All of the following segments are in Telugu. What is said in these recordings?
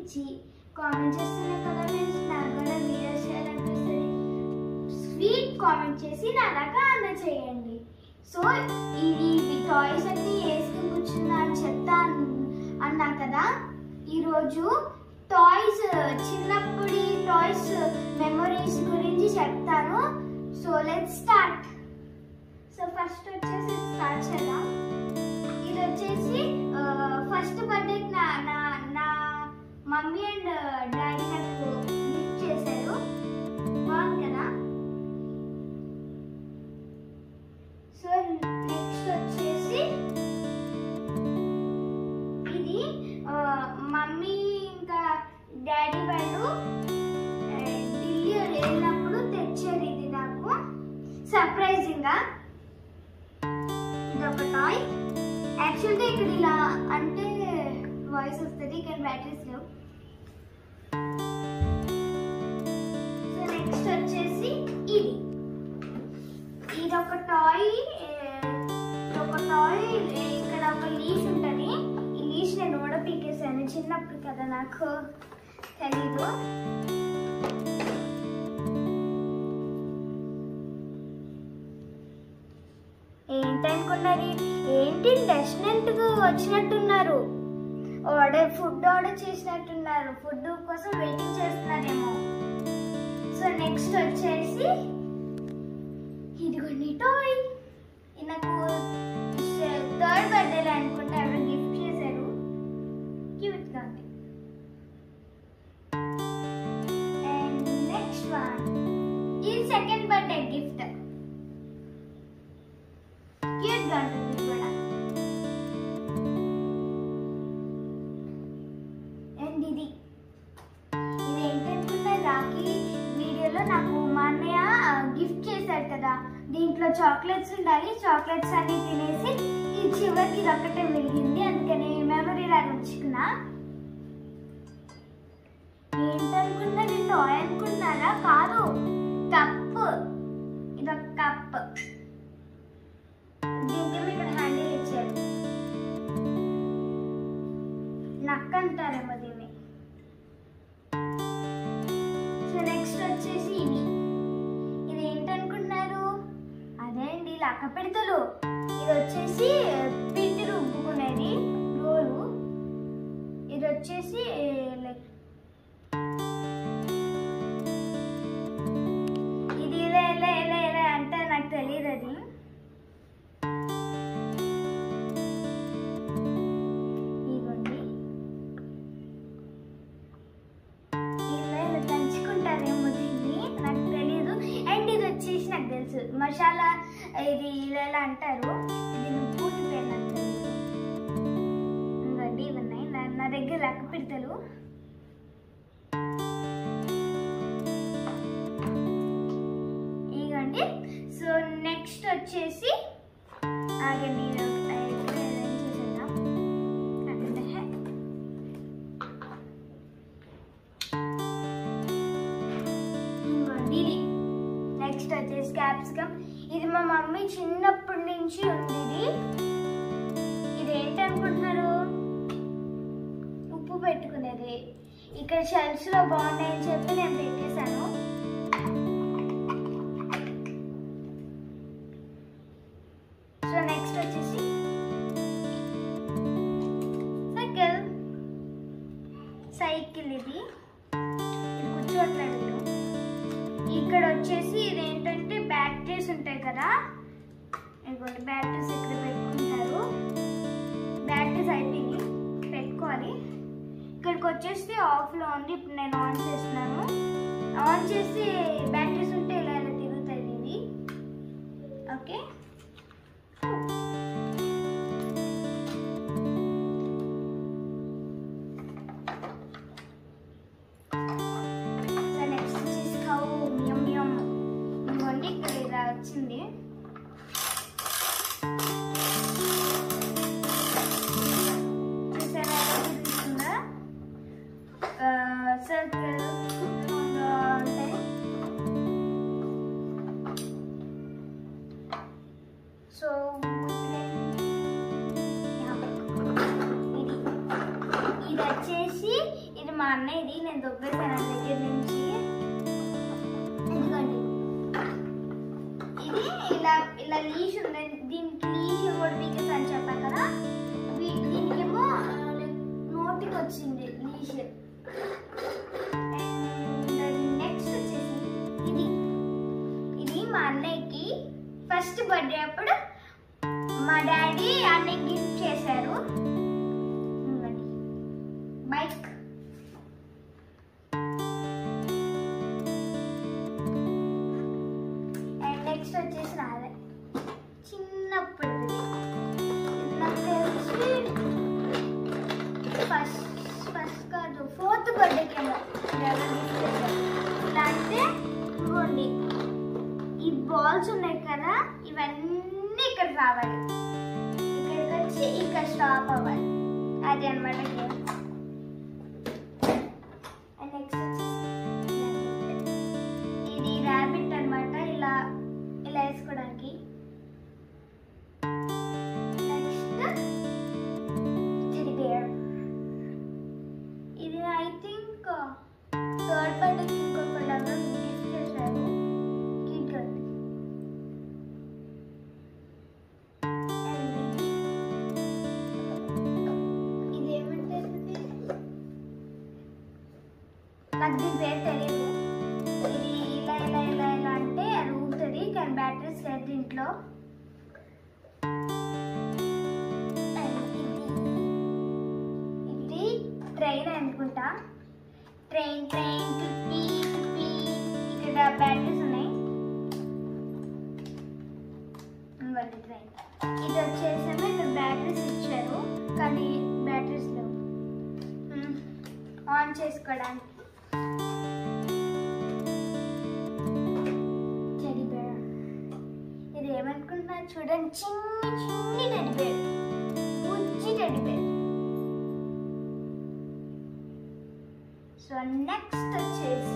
ఇచ్చి కామెంట్ చేస్తేనే కదా నేను నాకు కూడా వీడియోస్ చేయాలనిపిస్తుంది స్వీట్ కామెంట్ చేసి నా దాకా అందచేయండి సో ఈ ఈ టాయ్స్ అన్ని వేసుకుని కూర్చున్నా అని చెప్తా అన్- అన్నా కదా ఈరోజు టాయ్స్ చిన్నప్పటి టాయ్స్ మెమరీస్ గురించి చెప్తాను so let start so first వచ్చేసి స్టార్ట్ చేద్దాం ఇది వచ్చేసి ఫస్ట్ బర్త్డే నా నా నా మమ్మీ అండ్ డాడీ నాకు గిఫ్ట్ చేశారు బాగుంది కదా సో నెక్స్ట్ వచ్చేసి ఇది ఆ, మమ్మీ ఇంకా డాడీ వాళ్ళు ఆ, ఢిల్లీ వెళ్ళినప్పుడు తెచ్చారు ఇది నాకు సర్ప్రైజింగ్గా ఇది ఒక టాయ్ యాక్చువల్గా ఇక్కడ ఇలా అంటే వాయిస్ వస్తుంది ఇక్కడ బ్యాటరీస్ లేవు సో నెక్స్ట్ వచ్చేసి ఇది ఇది ఒక టాయ్ ఒక టాయ్ ఇక్కడ ఒక లీఫ్ ఉంటుంది ఈ లీఫ్ నేను కూడా పీకేసాను చిన్నప్పుడు కదా నాకు తెలీదు ఏంటనుకున్నారు ఏంటి రెస్టారెంట్ వచ్చినట్టున్నారు ఆర్డర్ ఫుడ్ ఆర్డర్ చేసినట్టున్నారు ఫుడ్ కోసం వెయిటింగ్ చేస్తున్నారేమో సో నెక్స్ట్ వచ్చేసి ఇదిగోండి టాయ్ ఇది నాకు థర్డ్ బర్త్డేలో అనుకుంటా ఎవరో గిఫ్ట్ చేశారు క్యూట్గా ఉంది అండ్ నెక్స్ట్ వన్ ఇది సెకండ్ బర్త్డే గిఫ్ట్ క్యూట్గా ఉంటుంది ఇది కూడా అండ్ ఇది ఇది ఏంటనుకుంటే రాఖీ వీడియోలో నాకు మా అన్నయ్య గిఫ్ట్ చేశాడు కదా దీంట్లో చాక్లెట్స్ ఉండాలి చాక్లెట్స్ అన్ని తినేసి ఈ చివరికి ఇది ఒక్కటే మిగిలింది అందుకని మెమరీ లాగా ఉంచుకున్నా ఏంటనుకున్నా నేను టాయ్ అనుకున్నారా కాదు కప్ ఇది ఒక కప్ దీనికి ఇక్కడ హ్యాండిల్ ఇచ్చారు నక్క అంటారేమో దీన్ని సో నెక్స్ట్ వచ్చేసి ఇది ఇది ఏంటనుకుంటున్నారు అదే అండి లక్క పిడతలు ఇది వచ్చేసి పిండి రుబ్బుకునేది రోలు ఇది వచ్చేసి లైక్ ఇది ఇలా ఇలా ఇలా ఇలా అంటే నాకు తెలియదు అది ఇదిగోండి ఇలా ఇలా దంచుకుంటారేమో దీన్ని నాకు తెలియదు అండ్ ఇది వచ్చేసి నాకు తెలుసు మసాలా ఇది ఇలా ఇలా అంటారు ఇది నువ్వు పూర్తి పేరు నాకు తెలియదు ఇవ్వండి ఇవన్నీ నా నా దగ్గర రక్క పిడతలు ఇవ్వండి సో నెక్స్ట్ వచ్చేసి ఆగండి ఇది ఒక- ఇది arrange చేసేద్దాం. ఆగండి. ఇదిగోండి ఇది నెక్స్ట్ వచ్చేసి క్యాప్సికమ్ ఇది మా మమ్మీ చిన్నప్పటి నుంచి ఉంది ఇది ఇది ఏంటనుకుంటున్నారు ఉప్పు పెట్టుకునేది ఇక్కడ షెల్ఫ్స్ లో బాగున్నాయని చెప్పి నేను పెట్టేశాను సో నెక్స్ట్ వచ్చేసి సైకిల్ సైకిల్ ఇది ఇది కూర్చోట్లేదు మీరు ఇక్కడ వచ్చేసి ఇది ఏంటంటే బ్యాటరీస్ ఉంటాయి కదా ఇదిగోండి బ్యాటరీస్ ఇక్కడ పెట్టుకుంటారు బ్యాటరీస్ అయిపోయింది పెట్టుకోవాలి ఇక్కడికి వచ్చేసి ఆఫ్లో ఉంది ఇప్పుడు నేను ఆన్ చేస్తున్నాను ఆన్ చేసి బ్యాటరీస్ ఉంటే ఇలా ఇలా తిరుగుతుంది ఇది ఓకే సో నెక్స్ట్ వచ్చేసి కౌ మియం మియం ఇదిగోండి ఇక్కడ ఇలా వచ్చింది చూసారా ఎలా తిరుగుతుందా సర్కిల్ ఉంటాయి మా అన్నయ్యది నేను దొబ్బేసాను ఆ దగ్గర నుంచి ఎందుకండి ఇది ఇలా ఇలా లీష్ ఉంది దీనికి లీష్ కూడా పీకేస్ అని చెప్పాను కదా వీ- దీనికేమో నోటికి వచ్చింది లీష్ నెక్స్ట్ వచ్చేసి ఇది ఇది మా అన్నయ్యకి ఫస్ట్ బర్త్డే అప్పుడు మా డాడీ అన్నయ్య గిఫ్ట్ చేశారు ఇదిగోండి. బైక్ అండ్ నెక్స్ట్ వచ్చేసి నాదే చిన్నప్పటిది ఇది నాకు తెలిసి ఫస్ట్ ఫస్ట్ కాదు ఫోర్త్ బర్త్డేకి ఏమో గిఫ్ట్ చేశారు ఇలా అంటే ఇదిగోండి ఈ బాల్స్ ఉన్నాయి కదా ఇవన్నీ ఇక్కడ రావాలి ఇక్కడికి వచ్చి ఇక్కడ స్టాప్ అవ్వాలి అది అనమాట గేమ్ అండ్ నెక్స్ట్ ఇది ర్యాబిట్ అన్నమాట ఇలా ఇలా వేసుకోవడానికి నెక్స్ట్ టెడ్డీ బేర్ ఇది ఐ థింక్ థర్డ్ బర్త్డేకి ఇంకొక గిఫ్ట్ చేశారు కిడ్ గర్ల్ ఇది ఏమంటే నాకు దీని పేరు తెలియదు ఇది ఇలా ఇలా ఇలా ఇలా అంటే అది ఊగుతుంది కానీ బ్యాటరీస్ లేదు దీంట్లో And ఇది ఇది ట్రైన్ అనుకుంటా ట్రైన్ ట్రైన్ టిప్పి టిప్పి ఇక్కడ బ్యాటరీస్ ఉన్నాయి ఇంకోటి ట్రైన్ ఇది వచ్చేసేమో ఇక్కడ బ్యాటరీస్ ఇచ్చారు కానీ బ్యాటరీస్ లేవు మ్మ్. ఆన్ చేసుకోవడానికి టెడ్డీ బేర్ ఇది ఏమనుకుంటున్నారు చూడండి చిన్ని చిన్ని టెడ్డీ బేర్ బుజ్జి టెడ్డీ బేర్ సో నెక్స్ట్ వచ్చేసి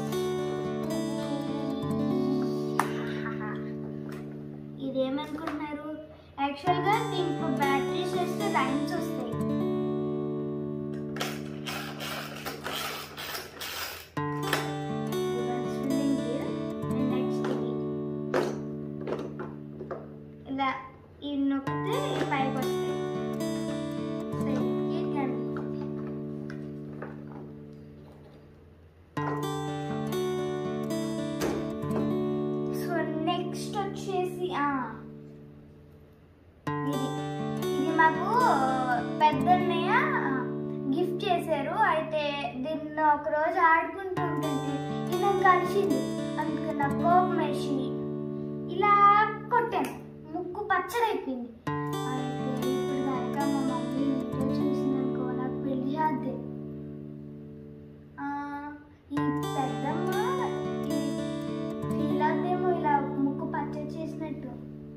ఇది ఏమనుకుంటున్నారు యాక్చువల్గా దీంట్లో బ్యాటరీస్ వేస్తే రైన్స్ వస్తాయి నెక్స్ట్ ఇలా ఇది నొక్కితే ఈ పైకి వస్తాయి సో ఇది కనిపిస్తుంది సో నెక్స్ట్ వచ్చేసి ఆ, ఇది ఇది మాకు పెద్దన్నయ్య గిఫ్ట్ చేశారు అయితే దీన్ని ఒక రోజు ఆడుకుంటూ ఉంటుంది ఇది నాకు కలిసింది అందుకు నాకు కోపం వేసి ఇలా కొట్టాను ముక్కు పచ్చడైపోయింది అయితే ఇప్పుడు కనుక మా మమ్మీ వీడియో చూసిందనుకో నాకు పెళ్లి చేద్దే ఆ, ఈ పెద్దమ్మ ఈ ఫీల్ అవుతేమో ఇలా ముక్కు పచ్చ చేసినట్టు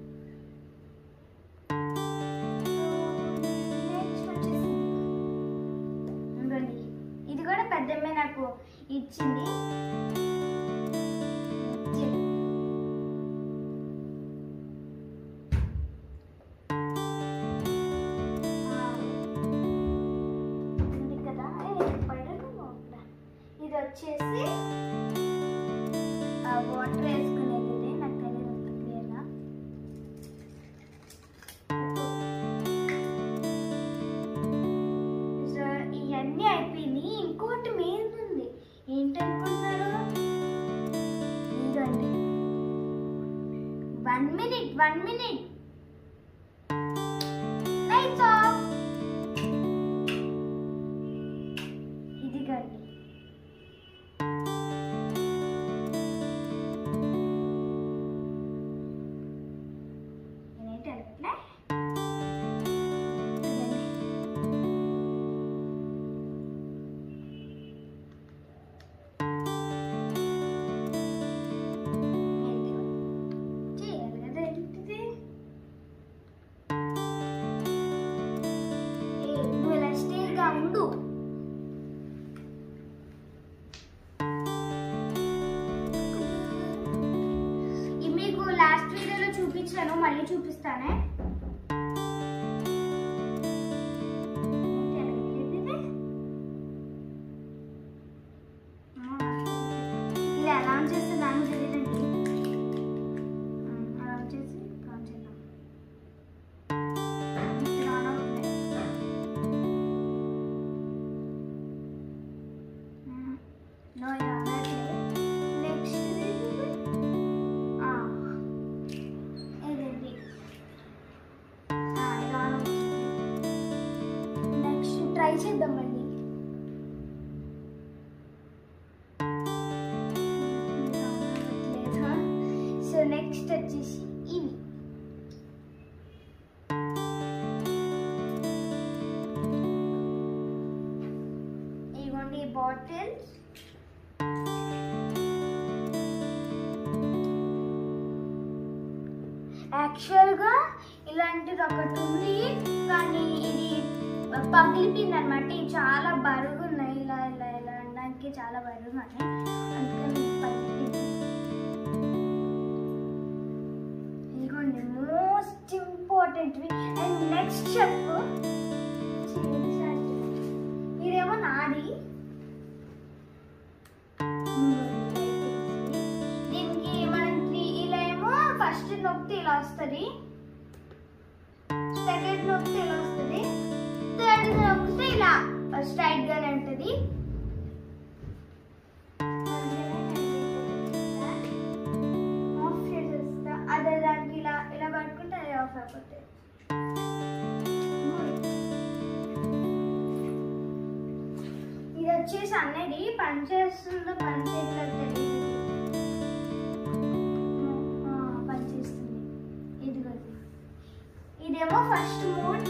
నెక్స్ట్ వచ్చేసి ఇదిగోండి. ఇది కూడా పెద్దమ్మే నాకు ఇచ్చింది ఇచ్చింది. ఆ, ఉంది కదా ఏ, పడను లోపల. ఇది వచ్చేసి వాటర్ వేసుకునేది ఇది. నాకు తెలియదు అంత క్లియర్గా సో ఇవన్నీ అయిపోయినాయి ఇంకోటి మెయిన్ ఉంది ఏంటనుకుంటున్నారు ఇదండి one minute one minute lights off ఇదిగండి నేనైతే అట్లా చేయాలి కదా ఏంటిది ఏ నువ్వు ఇలా స్టేగా ఉండు ఇది మీకు లాస్ట్ వీడియోలో చూపించాను మళ్ళీ చూపిస్తానే ఏంటి అలా వెళ్ళేది? చేద్దాం మళ్ళీ సో నెక్స్ట్ వచ్చేసి ఇవి ఇవ్వండి బాటిల్స్ యాక్చువల్గా ఇలాంటిది ఒకటి ఉంది కానీ ఇది పగిలిపోయింది అనమాట ఇవి చాలా బరువు ఉన్నాయి ఇలా ఇలా ఇలా అనడానికి చాలా బరువు ఉన్నాయి అందుకని ఇది పగిలిపోయింది ఇదిగోండి మోస్ట్ ఇంపార్టెంట్వి అండ్ నెక్స్ట్ చెప్పు ఇదేమో నాది దీనికి మనకి ఇలా ఏమో ఫస్ట్ నొక్కితే ఇలా వస్తుంది సెకండ్ నొక్కితే ఇలా వస్తుంది థర్డ్ నొక్కితే ఇలా స్ట్రైట్ గానే ఉంటుంది ఆఫ్ చేసేస్తా అదే దానికి ఇలా ఇలా పట్టుకుంటే అది ఆఫ్ అయిపోతుంది ఇది వచ్చేసి అన్నది పని చేస్తుందో పని చేయట్లేదు తెలియదు ఆ, పని చేస్తుంది ఇదిగో ఇదేమో first mode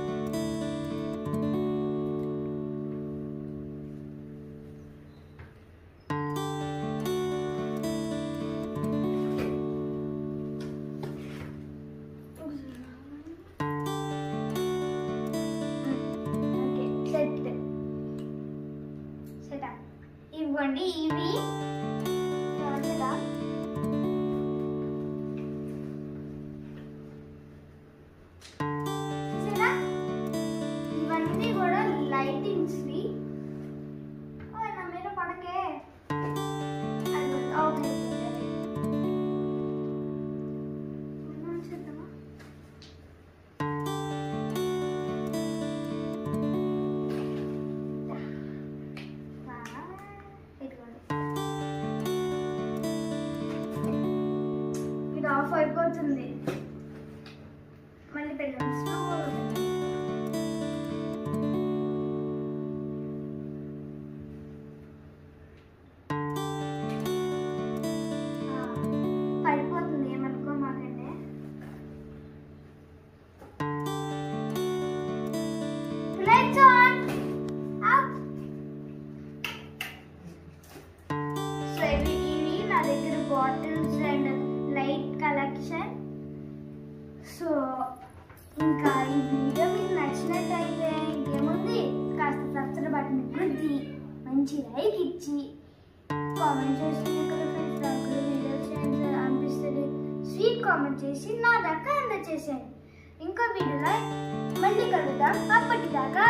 okay set set ఇవ్వండి ఇవి కదా చూసారా ఇవన్నీ కూడా లైటింగ్స్ నా మీద పడకే అది ఓకే చేద్దామా ఇది ఆఫ్ అయిపోతుంది మళ్ళీ పెడదాం స్లో పడిపోతుంది ఏమనుకో మాకంటే Lights on! Up! సో ఇవి ఇవి నా దగ్గర bottles and light collection so ఇంకా ఈ వీడియో మీకు నచ్చినట్టయితే ఇంకేముంది కాస్త సబ్స్క్రైబ్ బటన్ గుద్ది మంచి లైక్ ఇచ్చి కామెంట్ చేసి ఇక్కడ ఫ్రెండ్స్ నాకు వీడియోస్ చేయాలి అనిపిస్తుంది స్వీట్ కామెంట్ చేసి నా దాకా అందచేసేయండి ఇంకో వీడియోలో మళ్ళీ కలుద్దాం అప్పటిదాకా